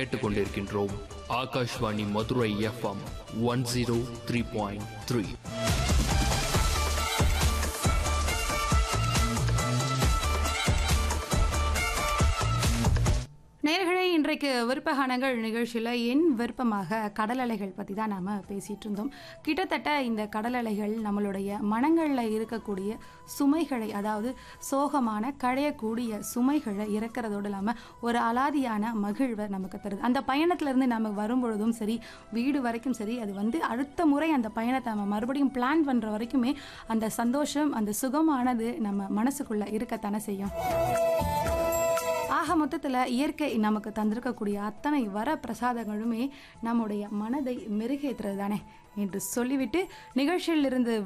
கேட்டுக்கொண்டிருக்கின்றோம் Akashvani Madurai FM one zero three point three நேயர்களே இன்றைக்கு விருப்பகானங்கள் நிகழ்ச்சியில் என் விருப்பமாக கடல் அலைகள் பற்றி தான் நாம் பேசிகிட்டு இருந்தோம் கிட்டத்தட்ட இந்த கடல் அலைகள் நம்மளுடைய மனங்களில் இருக்கக்கூடிய சுமைகளை அதாவது சோகமான களையக்கூடிய சுமைகளை இறக்கிறதோடு இல்லாமல் ஒரு அலாதியான மகிழ்வை நமக்கு தருது அந்த பயணத்திலேருந்து நம்ம வரும்பொழுதும் சரி வீடு வரைக்கும் சரி அது வந்து அடுத்த முறை அந்த பயணத்தை நம்ம மறுபடியும் பிளான் பண்ணுற வரைக்குமே அந்த சந்தோஷம் அந்த சுகமானது நம்ம மனசுக்குள்ளே இருக்கத்தானே செய்யும் ஆக மொத்தத்தில் இயற்கை நமக்கு தந்திருக்கக்கூடிய அத்தனை வர பிரசாதங்களுமே நம்முடைய மனதை மெருகேற்றுறது தானே என்று சொல்லிவிட்டு நிகழ்ச்சியில் இருந்து